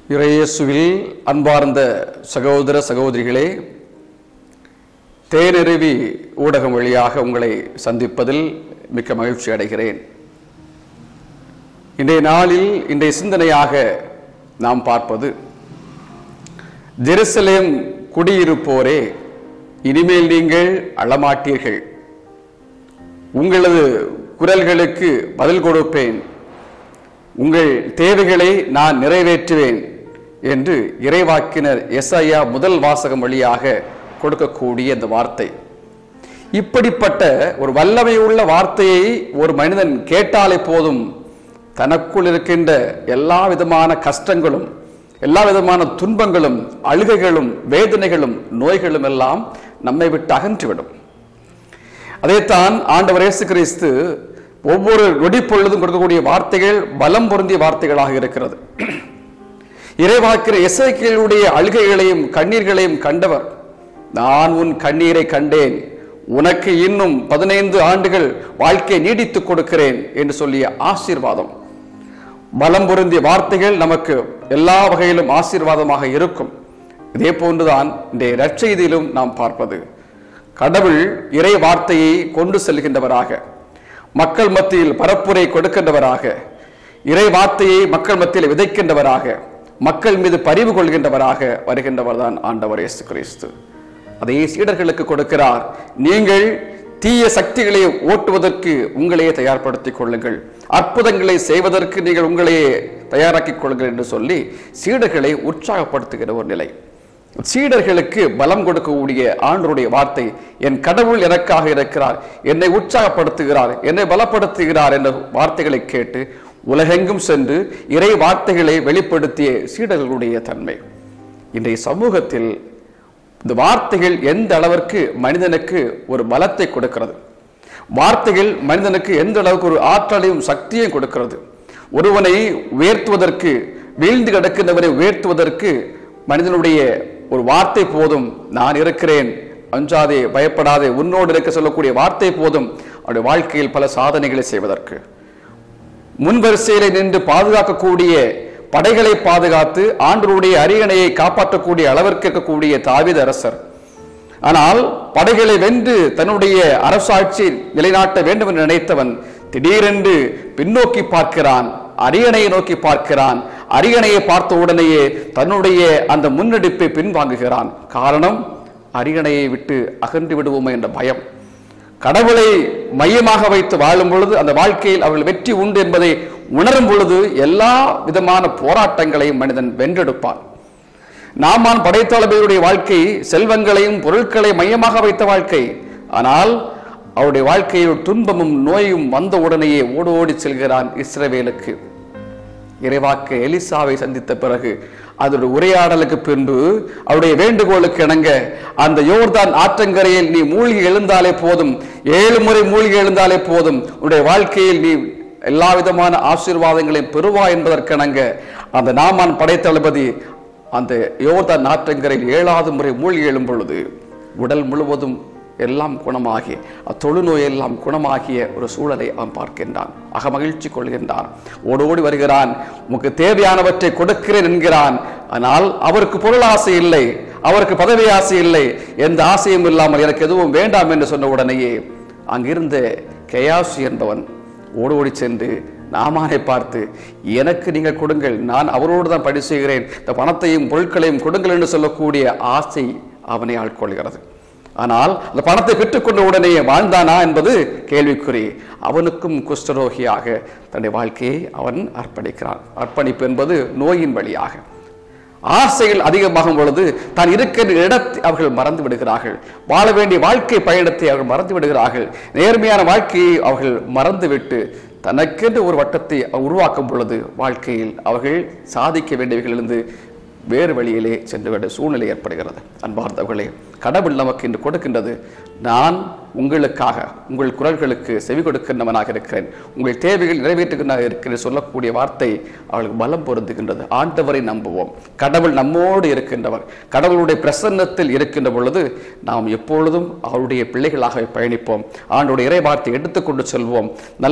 இறையேசுவில் அன்பார்ந்த சகோதர சகோதரிகளே தேனருவி ஊடகம் வழியாக உங்களை சந்திப்பதில் மிக்க மகிழ்ச்சி அடைகிறேன் இன்றைய நாளில் இன்றைய சிந்தனையாக நாம் பார்ப்பது ஜெருசலேம் குடியிருப்போரே இனிமேல் நீங்கள் அழமாட்டீர்கள் உங்களது குரல்களுக்கு பதில் கொடுப்பேன் உங்கள் தேவைகளை நான் நிறைவேற்றுவேன் என்று இறைவாக்கினர் எஸ்ஐயா முதல் வாசகம் வழியாக கொடுக்கக்கூடிய இந்த வார்த்தை இப்படிப்பட்ட ஒரு வல்லமை உள்ள வார்த்தையை ஒரு மனிதன் கேட்டாலே போதும் தனக்குள் இருக்கின்ற எல்லா விதமான கஷ்டங்களும் எல்லா விதமான துன்பங்களும் அழுகைகளும் வேதனைகளும் நோய்களும் எல்லாம் நம்மை விட்டு அகன்றுவிடும் அதைத்தான் ஆண்டவர் இயேசு கிறிஸ்து ஒவ்வொரு நொடி பொழுதும் கொடுக்கக்கூடிய வார்த்தைகள் பலம் பொருந்திய வார்த்தைகளாக இருக்கிறது இறைவாக்கிற இசைக்கைகளுடைய அழுகைகளையும் கண்ணீர்களையும் கண்டவர் நான் உன் கண்ணீரை கண்டேன் உனக்கு இன்னும் பதினைந்து ஆண்டுகள் வாழ்க்கையை நீடித்துக் கொடுக்கிறேன் என்று சொல்லிய ஆசீர்வாதம் பலம் பொருந்திய வார்த்தைகள் நமக்கு எல்லா வகையிலும் ஆசீர்வாதமாக இருக்கும் இதே போன்றுதான் இந்த நற்செய்தியிலும் நாம் பார்ப்பது கடவுள் இறை வார்த்தையை கொண்டு செல்கின்றவராக மக்கள் மத்தியில் பரப்புரை கொடுக்கின்றவராக இறை வார்த்தையை மக்கள் மத்தியில் விதைக்கின்றவராக மக்கள் மீது பரிவு கொள்கின்றவராக வருகின்றவர் தான் ஆண்டவர் இயேசு கிறிஸ்து அதை சீடர்களுக்கு கொடுக்கிறார் நீங்கள் தீய சக்திகளை ஓட்டுவதற்கு உங்களையே தயார்படுத்திக் கொள்ளுங்கள் அற்புதங்களை செய்வதற்கு நீங்கள் உங்களையே தயாராக்கிக் கொள்ளுங்கள் என்று சொல்லி சீடர்களை உற்சாகப்படுத்துகிற ஒரு நிலை சீடர்களுக்கு பலம் கொடுக்கக்கூடிய ஆண்டருடைய வார்த்தை என் கடவுள் எனக்காக இருக்கிறார் என்னை உற்சாகப்படுத்துகிறார் என்னை பலப்படுத்துகிறார் என்ற வார்த்தைகளை கேட்டு உலகெங்கும் சென்று இறை வார்த்தைகளை வெளிப்படுத்திய சீடர்களுடைய தன்மை இன்றைய சமூகத்தில் இந்த வார்த்தைகள் எந்த அளவிற்கு மனிதனுக்கு ஒரு பலத்தை கொடுக்கிறது வார்த்தைகள் மனிதனுக்கு எந்த அளவுக்கு ஒரு ஆற்றலையும் சக்தியையும் கொடுக்கிறது ஒருவனை உயர்த்துவதற்கு வீழ்ந்து கிடக்கின்றவரை உயர்த்துவதற்கு மனிதனுடைய ஒரு வார்த்தை போதும் நான் இருக்கிறேன் அஞ்சாதே பயப்படாதே உன்னோடு இருக்க சொல்லக்கூடிய வார்த்தை போதும் அவருடைய வாழ்க்கையில் பல சாதனைகளை செய்வதற்கு முன்வரிசையில நின்று பாதுகாக்கக்கூடிய படைகளை பாதுகாத்து ஆண்டருடைய அரியணையை காப்பாற்றக்கூடிய அளவிற்கு இருக்கக்கூடிய தாவித அரசர் ஆனால் படைகளை வென்று தன்னுடைய அரசாட்சி நிலைநாட்ட வேண்டும் என்று நினைத்தவன் திடீரென்று பின்னோக்கி பார்க்கிறான் அரியணையை நோக்கி பார்க்கிறான் அரியணையை பார்த்த உடனேயே தன்னுடைய அந்த முன்னெடுப்பை பின்வாங்குகிறான் காரணம் அரியணையை விட்டு அகன்று விடுவோமே என்ற பயம் கடவுளை மையமாக வைத்து வாழும் பொழுது அந்த வாழ்க்கையில் அவர்கள் வெற்றி உண்டு என்பதை உணரும் பொழுது எல்லா விதமான போராட்டங்களையும் மனிதன் வென்றெடுப்பான் நாமான் படைத்தளபதியுடைய வாழ்க்கை செல்வங்களையும் பொருட்களை மையமாக வைத்த வாழ்க்கை ஆனால் அவருடைய வாழ்க்கையில் துன்பமும் நோயும் வந்த உடனேயே ஓடோடி செல்கிறான் இஸ்ரவேலுக்கு இறைவாக்கு எலிசாவை சந்தித்த பிறகு அதோட உரையாடலுக்கு பின்பு அவருடைய வேண்டுகோளுக்கு இணங்க அந்த யோர்தான் ஆற்றங்கரையில் நீ மூழ்கி எழுந்தாலே போதும் ஏழு முறை மூழ்கி எழுந்தாலே போதும் உன்னுடைய வாழ்க்கையில் நீ எல்லா விதமான ஆசீர்வாதங்களையும் பெறுவாய் என்பதற்கிணங்க அந்த நாமான் படைத்தளபதி அந்த யோர்தான் ஆற்றங்கரையில் ஏழாவது முறை மூழ்கி எழும் பொழுது உடல் முழுவதும் எல்லாம் குணமாகி அத்தொழுநோய் எல்லாம் குணமாகிய ஒரு சூழலை அவன் பார்க்கின்றான் அக மகிழ்ச்சி கொள்கின்றான் ஓடோடி வருகிறான் உமக்கு தேவையானவற்றை கொடுக்கிறேன் என்கிறான் ஆனால் அவருக்கு பொருளாசை இல்லை அவருக்கு பதவி ஆசை இல்லை எந்த ஆசையும் இல்லாமல் எனக்கு எதுவும் வேண்டாம் என்று சொன்ன உடனேயே அங்கிருந்த கயாசு என்பவன் ஓடோடி சென்று நாமானை பார்த்து எனக்கு நீங்கள் கொடுங்கள் நான் அவரோடு தான் படி செய்கிறேன் இந்த பணத்தையும் பொருட்களையும் கொடுங்கள் என்று சொல்லக்கூடிய ஆசை அவனை ஆட்கொள்கிறது ஆனால் அந்த பணத்தை பெற்றுக்கொண்ட உடனே வாழ்ந்தானா என்பது கேள்விக்குறி அவனுக்கும் குஷ்டரோகியாக தன்னுடைய வாழ்க்கையை அவன் அர்ப்பணிக்கிறான் அர்ப்பணிப்பு என்பது நோயின் வழியாக ஆசைகள் அதிகமாகும் பொழுது தான் இருக்கிற இடத்தை அவர்கள் மறந்து விடுகிறார்கள் வாழ வேண்டிய வாழ்க்கை பயணத்தை அவர்கள் மறந்து விடுகிறார்கள் நேர்மையான வாழ்க்கையை அவர்கள் மறந்துவிட்டு தனக்கென்று ஒரு வட்டத்தை உருவாக்கும் பொழுது வாழ்க்கையில் அவர்கள் சாதிக்க வேண்டியவைகளிலிருந்து வேறு வழியிலே சென்று வேண்டிய சூழ்நிலை ஏற்படுகிறது அன்பார்ந்தவர்களே கடவுள் நமக்கு இன்று கொடுக்கின்றது நான் உங்களுக்காக உங்கள் குரல்களுக்கு செவி கொடுக்கின்றவனாக இருக்கிறேன் உங்கள் தேவைகள் நிறைவேற்றுகின்றதாக இருக்கிறேன் சொல்லக்கூடிய வார்த்தை அவளுக்கு பலம் பொருந்துகின்றது ஆண்டவரை நம்புவோம் கடவுள் நம்மோடு இருக்கின்றவர் கடவுளுடைய பிரசன்னத்தில் இருக்கின்ற பொழுது நாம் எப்பொழுதும் அவருடைய பிள்ளைகளாக பயணிப்போம் ஆண்டுடைய இறை வார்த்தை எடுத்துக்கொண்டு செல்வோம் நல்ல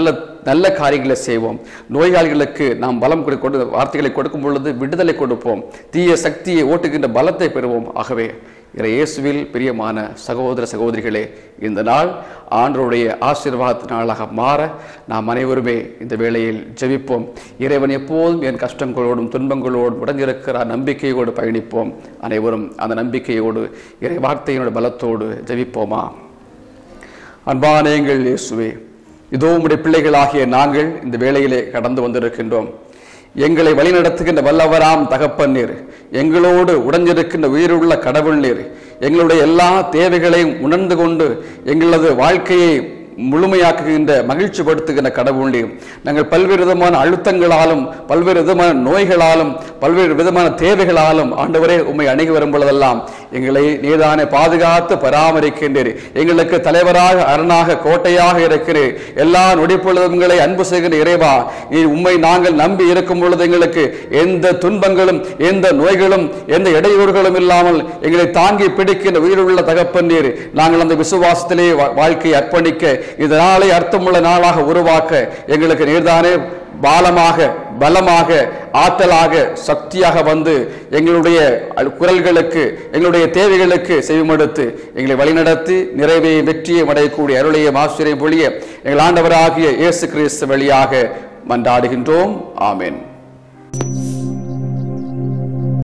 நல்ல காரியங்களை செய்வோம் நோயாளிகளுக்கு நாம் பலம் கொடு- கொடு வார்த்தைகளை கொடுக்கும் பொழுது விடுதலை கொடுப்போம் தீய சக்தியை ஓட்டுகின்ற பலத்தை பெறுவோம் ஆகவே இறை இயேசுவில் பிரியமான சகோதர சகோதரிகளே இந்த நாள் ஆண்டவருடைய ஆசீர்வாத நாளாக மாற நாம் அனைவருமே இந்த வேளையில் ஜெபிப்போம் இறைவன் எப்போதும் என் கஷ்டங்களோடும் துன்பங்களோடும் உடஞ்சிருக்கிற நம்பிக்கையோடு பயணிப்போம் அனைவரும் அந்த நம்பிக்கையோடு இறை வார்த்தையினோட பலத்தோடு ஜெபிப்போமா அன்பான எங்கள் இயேசுவே இதோ உம்முடைய பிள்ளைகளாகிய நாங்கள் இந்த வேளையிலே கடந்து வந்திருக்கின்றோம் எங்களை வழிநடத்துகின்ற வல்லவராம் தகப்பன் நீர் எங்களோடு உடஞ்சிருக்கின்ற உயிருள்ள கடவுள் நீர் எங்களுடைய எல்லா தேவைகளையும் உணர்ந்து கொண்டு எங்களது வாழ்க்கையை முழுமையாக்குகின்ற மகிழ்ச்சிப்படுத்துகின்ற கடவுள் நீர் நாங்கள் பல்வேறு விதமான அழுத்தங்களாலும் பல்வேறு விதமான நோய்களாலும் பல்வேறு விதமான தேவைகளாலும் ஆண்டவரே உம்மை அணுகி வரும் பொழுதெல்லாம் எங்களை நீதானே பாதுகாத்து பராமரிக்கின்றீர் எங்களுக்கு தலைவராக அரணாக கோட்டையாக இருக்கிறீர் எல்லா நொடிப்பொழுதும் எங்களை அன்பு செய்கின்ற இறைவா நீ உம்மை நாங்கள் நம்பி இருக்கும் பொழுது எங்களுக்கு எந்த துன்பங்களும் எந்த நோய்களும் எந்த இடையூறுகளும் இல்லாமல் எங்களை தாங்கி பிடிக்கின்ற உயிருள்ள தகப்பன் நீர் நாங்கள் அந்த விசுவாசத்திலே வா- வாழ்க்கையை அர்ப்பணிக்க இந்த நாளை அர்த்தமுள்ள நாளாக உருவாக்க எங்களுக்கு நீர்தானே பாலமாக பலமாக ஆற்றலாக சக்தியாக வந்து எங்களுடைய அல்- குரல்களுக்கு எங்களுடைய தேவைகளுக்கு செவிமடுத்து எங்களை வழிநடத்தி நிறைவே வெற்றியை அடையக்கூடிய அருளையும் ஆசிரியம் பொழிய எங்கள் ஆண்டவராகிய இயேசு கிறிஸ்து வழியாக மன்றாடுகின்றோம் ஆமென்